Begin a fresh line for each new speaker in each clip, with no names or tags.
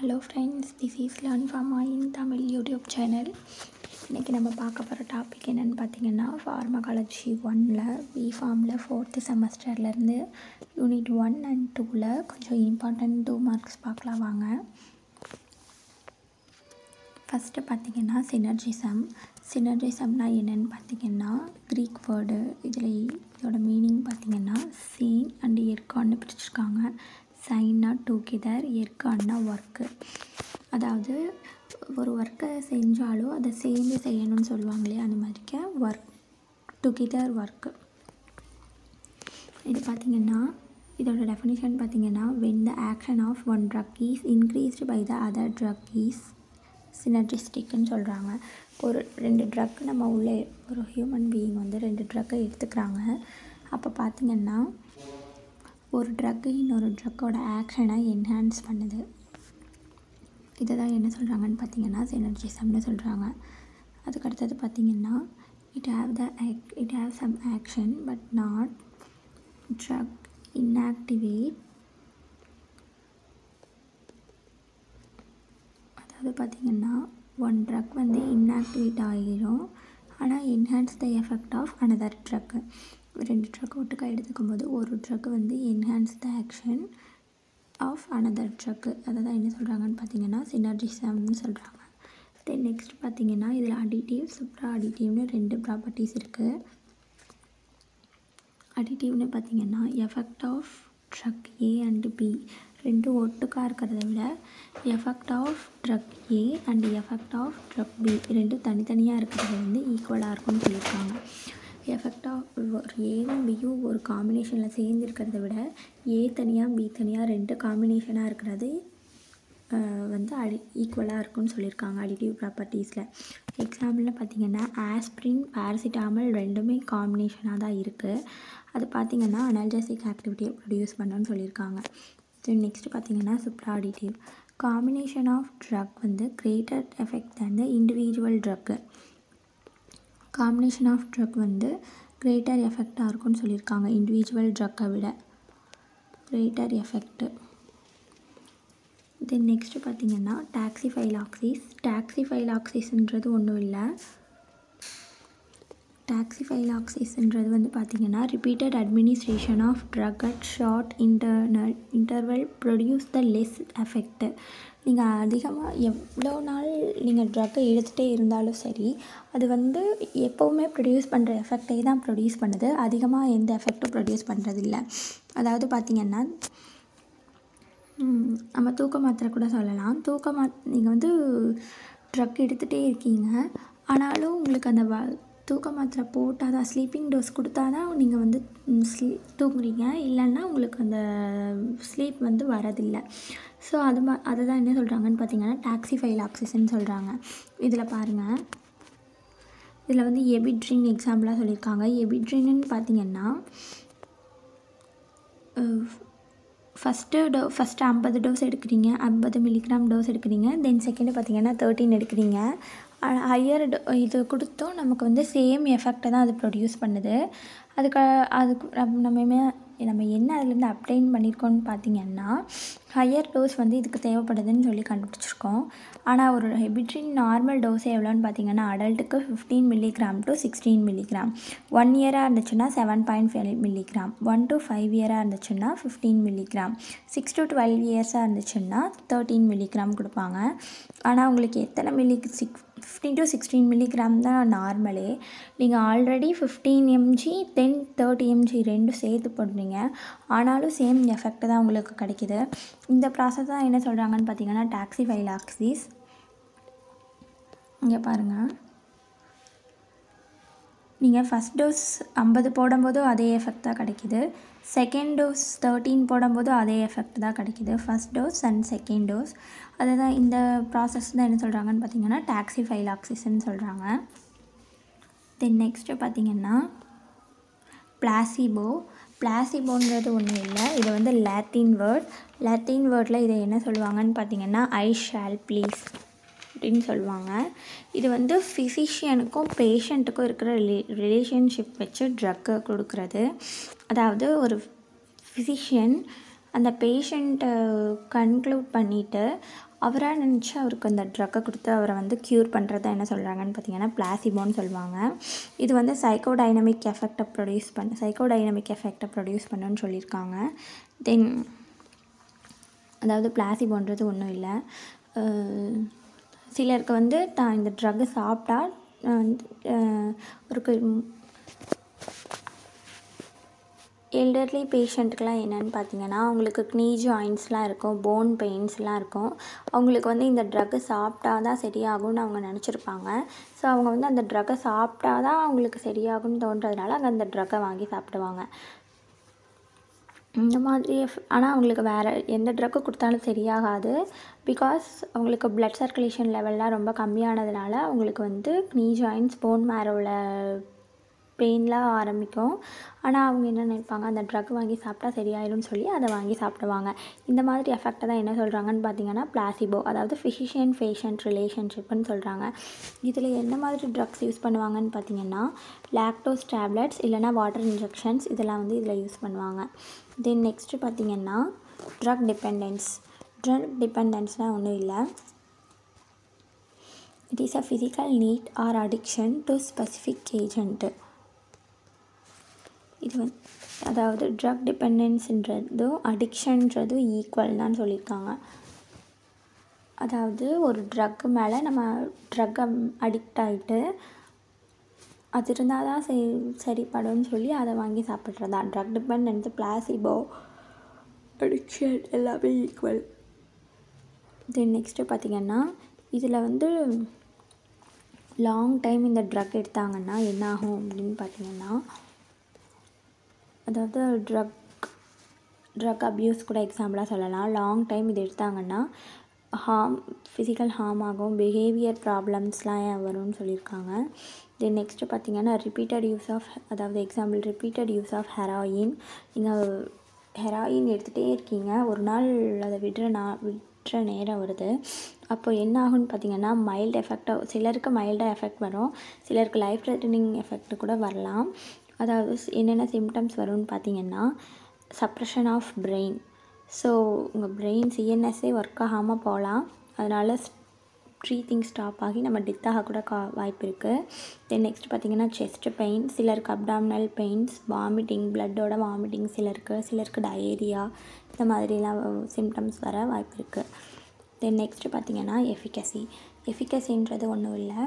hello friends this is learn pharm in Tamil YouTube channel இன்றைக்கி நம்ம பார்க்க போகிற டாபிக் என்னென்னு பார்த்தீங்கன்னா ஃபார்மகாலஜி ஒனில் பி ஃபார்மில் ஃபோர்த்து செமஸ்டர்லேருந்து யூனிட் ஒன் அண்ட் டூவில் கொஞ்சம் இம்பார்ட்டன்ட் டூ மார்க்ஸ் பார்க்கலாம் வாங்க ஃபஸ்ட்டு பார்த்தீங்கன்னா சினர்ஜிசம் சினர்ஜிசம்னா என்னென்னு பார்த்தீங்கன்னா க்ரீக் வேர்டு இதில் இதோட மீனிங் பார்த்தீங்கன்னா சீன் அண்ட் எர்கான்னு பிரிச்சிருக்காங்க சைன்னா டுகெதர் எர்கான்னா ஒர்க்கு அதாவது ஒரு ஒர்க்கை செஞ்சாலும் அதை சேர்ந்து செய்யணும்னு சொல்லுவாங்களே அந்த மாதிரிக்க ஒர்க் டுகெதர் ஒர்க்கு இது பார்த்திங்கன்னா இதோட டெஃபினிஷன் பார்த்தீங்கன்னா when the action of one drug is increased by the other drug is சினர்ஜிஸ்டிக்குன்னு சொல்கிறாங்க ஒரு ரெண்டு ட்ரக் நம்ம உள்ளே ஒரு ஹியூமன் பீயிங் வந்து ரெண்டு ட்ரக்கை எடுத்துக்கிறாங்க அப்போ பார்த்திங்கன்னா ஒரு ட்ரக்கு இன்னொரு ட்ரக்கோட ஆக்ஷனை என்ஹான்ஸ் பண்ணுது இதை தான் என்ன சொல்கிறாங்கன்னு பார்த்தீங்கன்னா சினர்ஜிசம்னு சொல்கிறாங்க அதுக்கு அடுத்தது பார்த்திங்கன்னா it have the act it have some action but not drug inactivate அதாவது பார்த்திங்கன்னா ஒன் ட்ரக் வந்து இன்ஆக்டிவேட் ஆகிடும் ஆனால் enhance the effect of another drug ரெண்டு ட்ரக் ஒட்டுக்கா எடுத்துக்கும் போது ஒரு ட்ரக் வந்து enhance the action of another drug அதை தான் என்ன சொல்கிறாங்கன்னு பார்த்தீங்கன்னா சினர்ஜிசம்னு சொல்கிறாங்க தென் நெக்ஸ்ட் பார்த்தீங்கன்னா இதில் அடிட்டிவ் சுப்ரா அடிட்டிவ்னு ரெண்டு ப்ராப்பர்ட்டிஸ் இருக்குது அடிட்டிவ்னு பார்த்தீங்கன்னா effect of drug A and B ரெண்டும் ஒட்டுக்கா இருக்கிறத விட effect of drug A and effect of drug B ரெண்டும் தனித்தனியாக இருக்கிறது வந்து ஈக்குவலாக இருக்கும்னு சொல்லியிருக்காங்க எஃபெக்ட் ஆஃப் ஒரு ஏவும் பியும் ஒரு காம்பினேஷனில் சேர்ந்து இருக்கிறத விட ஏ தனியாக பி தனியாக ரெண்டு காம்பினேஷனாக இருக்கிறது வந்து அடி ஈக்குவலாக இருக்கும்னு சொல்லியிருக்காங்க அடிட்டிவ் ப்ராப்பர்ட்டிஸில் எக்ஸாம்பிளில் பார்த்திங்கன்னா ஆஸ்பிரின் பேரசிட்டாமல் ரெண்டுமே காம்பினேஷனாக தான் இருக்குது அது பார்த்திங்கன்னா அனால்ஜசிக் ஆக்டிவிட்டியை ப்ரொடியூஸ் பண்ணணும்னு சொல்லியிருக்காங்க தென் நெக்ஸ்ட் பார்த்திங்கன்னா சுப்ராடிட்டிவ் காம்பினேஷன் ஆஃப் ட்ரக் வந்து greater effect than the individual drug combination of drug வந்து கிரேட்டர் எஃபெக்டாக இருக்கும்னு சொல்லியிருக்காங்க இண்டிவிஜுவல் ட்ரக்கை விட கிரேட்டர் எஃபெக்ட்டு தென் நெக்ஸ்ட்டு பார்த்திங்கன்னா டாக்ஸிஃபைலாக்சிஸ் டாக்ஸிஃபைலாக்சிஸ்ன்றது ஒன்றும் இல்லை டாக்ஸிஃபைலாக்சிஸ்ன்றது வந்து பார்த்திங்கன்னா repeated administration of drug at short internal interval produce the less effect நீங்கள் அதிகமாக எவ்வளோ நாள் நீங்கள் ட்ரக்கை எடுத்துகிட்டே இருந்தாலும் சரி அது வந்து எப்போவுமே ப்ரொடியூஸ் பண்ணுற எஃபெக்டை தான் ப்ரொடியூஸ் பண்ணுது அதிகமாக எந்த எஃபெக்டும் ப்ரொடியூஸ் பண்ணுறதில்ல அதாவது பார்த்திங்கன்னா நம்ம தூக்க மாத்திரை கூட சொல்லலாம் தூக்க மா நீங்கள் வந்து ட்ரக் எடுத்துகிட்டே இருக்கீங்க ஆனாலும் உங்களுக்கு அந்த வ தூக்க மாத்திரை போட்டால் தான் ஸ்லீப்பிங் டோஸ் கொடுத்தா தான் நீங்கள் வந்து ஸ்லீ தூங்குறீங்க இல்லைன்னா உங்களுக்கு அந்த ஸ்லீப் வந்து வரதில்லை ஸோ அது மா அதை தான் என்ன சொல்கிறாங்கன்னு பார்த்தீங்கன்னா டாக்ஸிஃபைல் ஆக்சிஜன் சொல்கிறாங்க இதில் பாருங்கள் இதில் வந்து எபிட்ரின் எக்ஸாம்பிளாக சொல்லியிருக்காங்க எபிட்ரின்னு பார்த்தீங்கன்னா ஃபஸ்ட்டு டோ ஃபஸ்ட்டு ஐம்பது டோஸ் எடுக்கிறீங்க ஐம்பது மில்லிகிராம் டோஸ் எடுக்கிறீங்க தென் செகண்டு பார்த்தீங்கன்னா தேர்ட்டின் எடுக்கிறீங்க ஹையர் இது கொடுத்தும் நமக்கு வந்து சேம் எஃபெக்டை தான் அது ப்ரொடியூஸ் பண்ணுது அதுக்கு அதுக்கு நம்ம நம்ம என்ன அதுலேருந்து அப்டைன் பண்ணியிருக்கோம்னு பார்த்தீங்கன்னா ஹையர் டோஸ் வந்து இதுக்கு தேவைப்படுதுன்னு சொல்லி கண்டுபிடிச்சிருக்கோம் ஆனால் ஒரு ஹெபிட்ரின் நார்மல் டோஸே எவ்வளோன்னு பார்த்தீங்கன்னா அடல்ட்டுக்கு fifteen milligram to sixteen milligram one இயராக இருந்துச்சுன்னா seven point five milligram one to five இயராக இருந்துச்சுன்னா fifteen milligram six to twelve இயர்ஸாக இருந்துச்சுன்னா தேர்ட்டீன் மில்லிகிராம் கொடுப்பாங்க ஆனால் உங்களுக்கு எத்தனை milli six fifteen to sixteen milligram தான் நார்மலே நீங்கள் already fifteen mg then thirty mg ரெண்டும் சேர்த்து போடுறீங்க ஆனாலும் சேம் எஃபெக்ட் தான் உங்களுக்கு கிடைக்கிது இந்த ப்ராசஸ் தான் என்ன சொல்கிறாங்கன்னு பார்த்தீங்கன்னா டாக்ஸிஃபைலாக்சிஸ் இங்கே பாருங்கள் நீங்கள் ஃபஸ்ட் டோஸ் ஐம்பது போடும்போதும் அதே எஃபெக்ட் தான் கிடைக்கிது செகண்ட் டோஸ் தேர்ட்டீன் போடும்போதும் அதே எஃபெக்ட் தான் கிடைக்கிது first dose and second dose அதுதான் இந்த ப்ராசஸ் தான் என்ன சொல்கிறாங்கன்னு பார்த்தீங்கன்னா டாக்ஸிஃபைலாக்சிஸ்ன்னு சொல்கிறாங்க தென் நெக்ஸ்ட்டு பார்த்தீங்கன்னா பிளாசிபோ பிளாசிபோன்றது ஒன்றும் இல்லை இது வந்து லாத்தின் வேர்ட் லாத்தின் வேர்டில் இதை என்ன சொல்லுவாங்கன்னு பார்த்தீங்கன்னா ஐ ஷால் ப்ளீஸ் அப்படின்னு சொல்லுவாங்க இது வந்து ஃபிசிஷியனுக்கும் பேஷண்ட்டுக்கும் இருக்கிற ரிலே ரிலேஷன்ஷிப் வச்சு ட்ரக்கை கொடுக்குறது அதாவது ஒரு ஃபிசிஷியன் அந்த பேஷண்ட்டை கன்க்ளூட் பண்ணிவிட்டு அவராக நினச்சி அவருக்கு அந்த ட்ரக்கை கொடுத்து அவரை வந்து க்யூர் பண்ணுறத என்ன சொல்கிறாங்கன்னு பார்த்தீங்கன்னா பிளாசிபோன்னு சொல்லுவாங்க இது வந்து சைக்கோடைனமிக் எஃபெக்டை ப்ரொடியூஸ் பண்ண சைக்கோடைனமிக் எஃபெக்டை ப்ரொடியூஸ் பண்ணுன்னு சொல்லியிருக்காங்க தென் அதாவது பிளாசிபோன்றது ஒன்றும் இல்லை அஹ் சிலருக்கு வந்து தான் இந்த ட்ரக்கு சாப்பிட்டா அஹ் வந்து அஹ் ஒரு எல்டர்லி பேஷண்ட்டுக்கெலாம் என்னென்னு பார்த்தீங்கன்னா அவங்களுக்கு க்னீ ஜாயின்ஸ்லாம் இருக்கும் போன் பெயின்ஸ்லாம் இருக்கும் அவங்களுக்கு வந்து இந்த ட்ரக்கு சாப்பிட்டா தான் சரியாகும்னு அவங்க நினச்சிருப்பாங்க ஸோ அவங்க வந்து அந்த ட்ரக்கை சாப்பிட்டா தான் அவங்களுக்கு சரியாகும்னு தோன்றதுனால அவங்க அந்த ட்ரக்கை வாங்கி சாப்பிடுவாங்க இந்த மாதிரி ஆனால் அவங்களுக்கு வேறு எந்த ட்ரக்கு கொடுத்தாலும் சரியாகாது பிகாஸ் அவங்களுக்கு பிளட் சர்க்குலேஷன் லெவல்லாம் ரொம்ப கம்மியானதுனால அவங்களுக்கு வந்து க்னீ ஜாயின்ஸ் போன் மேரோவில் பெயின்லாம் ஆரம்பிக்கும் ஆனால் அவங்க என்ன நினைப்பாங்க அந்த ட்ரக் வாங்கி சாப்பிட்டா சரியாயிடும்னு சொல்லி அதை வாங்கி சாப்பிடுவாங்க இந்த மாதிரி எஃபெக்டை தான் என்ன சொல்கிறாங்கன்னு பார்த்தீங்கன்னா பிளாசிபோ அதாவது ஃபிசிஷியன் பேஷண்ட் ரிலேஷன்ஷிப்னு சொல்கிறாங்க இதில் என்ன மாதிரி ட்ரக்ஸ் யூஸ் பண்ணுவாங்கன்னு பார்த்தீங்கன்னா லாக்டோஸ் டேப்லெட்ஸ் இல்லைனா வாட்டர் இன்ஜெக்ஷன்ஸ் இதெல்லாம் வந்து இதில் யூஸ் பண்ணுவாங்க தென் நெக்ஸ்ட்டு பார்த்தீங்கன்னா ட்ரக் டிபெண்டன்ஸ் ட்ரக் டிபெண்டன்ஸ்னால் ஒன்றும் இல்லை it is a physical need or addiction to specific agent இது வந்து அதாவது ட்ரக் டிபெண்டன்ஸ்ன்றதும் அடிக்ஷன்றதும் ஈக்குவல் தான் சொல்லியிருக்காங்க அதாவது ஒரு ட்ரக்கு மேலே நம்ம ட்ரக் அடிக்ட் ஆகிட்டு அது இருந்தால் தான் சரி சரிப்படும்னு சொல்லி அதை வாங்கி சாப்பிட்றதா ட்ரக் டிபெண்டன்ஸ் பிளாசிபோ அடிக்ஷன் எல்லாமே ஈக்குவல் தென் நெக்ஸ்ட்டு பார்த்திங்கன்னா இதில் வந்து லாங் டைம் இந்த ட்ரக் எடுத்தாங்கன்னா என்ன ஆகும் அப்படின்னு பார்த்தீங்கன்னா அதாவது ட்ரக் ட்ரக் அப்யூஸ் கூட எக்ஸாம்பிளாக சொல்லலாம் லாங் டைம் இது எடுத்தாங்கன்னா ஹார்ம் ஃபிசிக்கல் ஹார்ம் ஆகும் பிஹேவியர் ப்ராப்ளம்ஸ்லாம் வரும்னு சொல்லியிருக்காங்க தென் நெக்ஸ்ட்டு பார்த்தீங்கன்னா ரிப்பீட்டட் யூஸ் ஆஃப் அதாவது example repeated use of heroin நீங்கள் ஹெராயின் எடுத்துகிட்டே இருக்கீங்க ஒரு நாள் அதை விடுற நான் விட்டுற நேரம் வருது அப்போ என்ன ஆகும்னு பார்த்தீங்கன்னா மைல்டு எஃபெக்டாக சிலருக்கு மைல்டாக எஃபெக்ட் வரும் சிலருக்கு லைஃப் த்ரெட்டனிங் எஃபெக்ட் கூட வரலாம் அதாவது என்னென்ன சிம்டம்ஸ் வரும்னு பார்த்தீங்கன்னா சப்ரெஷன் ஆஃப் பிரெயின் ஸோ உங்கள் பிரெயின் சிஎன்எஸ்ஸே ஒர்க் ஆகாமல் போகலாம் அதனால் ப்ரீத்திங் ஸ்டாப் ஆகி நம்ம டெத் ஆக கூட கா வாய்ப்பு இருக்குது தென் நெக்ஸ்ட் பார்த்திங்கன்னா செஸ்ட் பெயின் சிலருக்கு அப்டாமினல் பெயின்ஸ் வாமிட்டிங் பிளட்டோட வாமிட்டிங் சிலருக்கு சிலருக்கு டயேரியா இந்த மாதிரிலாம் சிம்டம்ஸ் வர வாய்ப்பு இருக்குது தென் நெக்ஸ்ட்டு பார்த்திங்கன்னா எஃபிகசி எஃபிகசின்றது ஒன்றும் இல்லை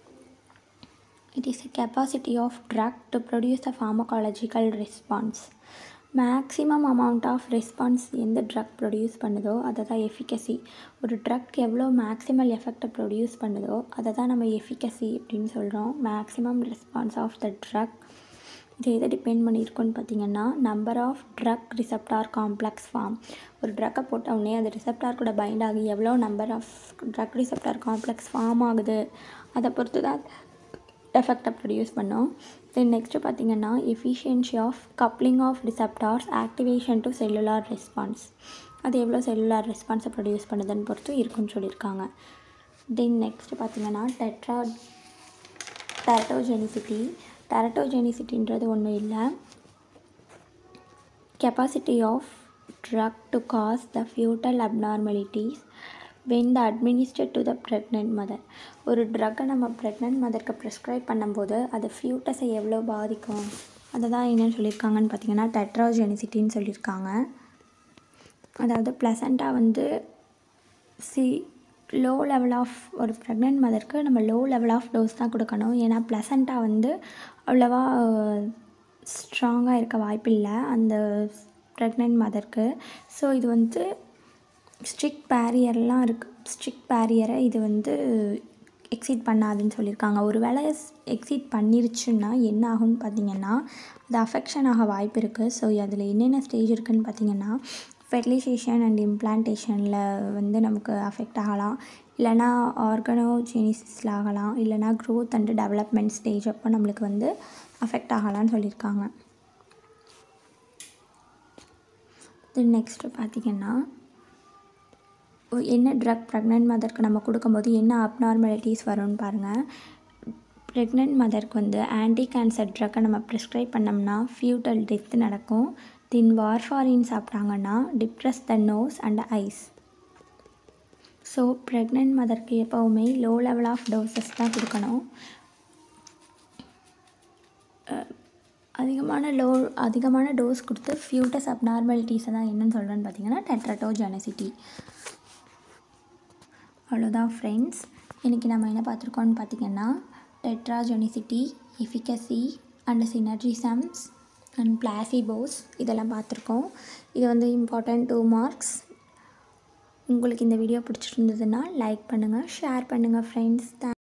it is a capacity of drug to produce a pharmacological response maximum amount of response எந்த ட்ரக் ப்ரொடியூஸ் பண்ணுதோ அதை தான் எஃபிகசி ஒரு ட்ரக் எவ்வளோ மேக்ஸிமல் எஃபெக்டை ப்ரொடியூஸ் பண்ணுதோ அதை தான் நம்ம எஃபிகசி அப்படின்னு சொல்கிறோம் maximum response of the drug இது எதை டிபெண்ட் பண்ணியிருக்கோன்னு பார்த்தீங்கன்னா number of drug receptor complex form ஒரு ட்ரக்கை போட்ட உடனே அது ரிசப்டார் கூட பைண்ட் ஆகி எவ்வளோ number of drug receptor complex form ஆகுது அதை பொறுத்து தான் எஃபெக்டை ப்ரொடியூஸ் பண்ணோம் தென் நெக்ஸ்ட்டு பார்த்தீங்கன்னா efficiency of coupling of receptors activation to cellular response அது எவ்வளோ செல்லுலார் ரெஸ்பான்ஸை ப்ரொடியூஸ் பண்ணுதுன்னு பொறுத்து இருக்குன்னு சொல்லியிருக்காங்க தென் நெக்ஸ்ட்டு பார்த்தீங்கன்னா டெட்ரா டெரட்டோஜெனிசிட்டி டெரட்டோஜெனிசிட்டின்றது ஒன்றும் இல்லை capacity of drug to cause the foetal abnormalities when the administer to the pregnant mother ஒரு ட்ரக்கை நம்ம ப்ரெக்னென்ட் மதருக்கு ப்ரிஸ்கிரைப் பண்ணும்போது அது ஃபியூட்டஸை எவ்வளோ பாதிக்கும் அதை தான் என்னென்னு சொல்லியிருக்காங்கன்னு பார்த்தீங்கன்னா டெட்ராஜெனிசிட்டின்னு சொல்லியிருக்காங்க அதாவது ப்ளசண்ட்டாக வந்து சி லோ லெவல் ஆஃப் ஒரு ப்ரெக்னென்ட் மதருக்கு நம்ம லோ லெவல் ஆஃப் டோஸ் தான் கொடுக்கணும் ஏன்னா ப்ளசண்ட்டாக வந்து அவ்வளோவா ஸ்ட்ராங்காக இருக்க வாய்ப்பில்லை அந்த ப்ரெக்னென்ட் மதருக்கு ஸோ இது வந்து ஸ்ட்ரிக் பேரியர்லாம் இருக்குது ஸ்ட்ரிக் பேரியரை இது வந்து எக்ஸீட் பண்ணாதுன்னு சொல்லியிருக்காங்க ஒரு வேளை எக்ஸீட் பண்ணிருச்சுன்னா என்ன ஆகும்னு பார்த்தீங்கன்னா அது அஃபெக்ஷன் ஆக வாய்ப்பு இருக்குது ஸோ அதில் என்னென்ன ஸ்டேஜ் இருக்குதுன்னு பார்த்தீங்கன்னா ஃபெர்டிலைசேஷன் அண்ட் இம்ப்ளான்டேஷனில் வந்து நமக்கு அஃபெக்ட் ஆகலாம் இல்லைனா ஆர்கனோஜெனிசிஸில் ஆகலாம் இல்லைனா க்ரோத் அண்ட் டெவலப்மெண்ட் ஸ்டேஜ் அப்போ நம்மளுக்கு வந்து அஃபெக்ட் ஆகலாம்னு சொல்லியிருக்காங்க தென் நெக்ஸ்ட்டு பார்த்திங்கன்னா என்ன ட்ரக் ப்ரெக்னென்ட் மதருக்கு நம்ம கொடுக்கும்போது என்ன அப்நார்மாலிட்டிஸ் வரும்னு பாருங்கள் ப்ரெக்னென்ட் மதருக்கு வந்து ஆன்டி கேன்சர் ட்ரக்கை நம்ம ப்ரிஸ்கிரைப் பண்ணோம்னா ஃபியூட்டல் டெத் நடக்கும் தென் வார்ஃபாரின் சாப்பிட்டாங்கன்னா depress the nose and eyes so pregnant மதருக்கு எப்போவுமே லோ லெவல் ஆஃப் டோசஸ் தான் கொடுக்கணும் அஹ், அதிகமான லோ அதிகமான டோஸ் கொடுத்து ஃபியூட்டஸ் அப்நார்மாலிட்டிஸை தான் என்னன்னு சொல்கிறேன்னு பார்த்தீங்கன்னா டெட்ரட்டோஜெனசிட்டி அவ்வளோதான் ஃப்ரெண்ட்ஸ் இன்றைக்கி நம்ம என்ன பார்த்துருக்கோம்னு பார்த்தீங்கன்னா teratogenicity efficacy and synergisms and placebos இதெல்லாம் பார்த்துருக்கோம் இது வந்து இம்பார்ட்டன்ட் டூ மார்க்ஸ் உங்களுக்கு இந்த வீடியோ பிடிச்சிருந்ததுன்னா லைக் பண்ணுங்கள் ஷேர் பண்ணுங்கள் ஃப்ரெண்ட்ஸ்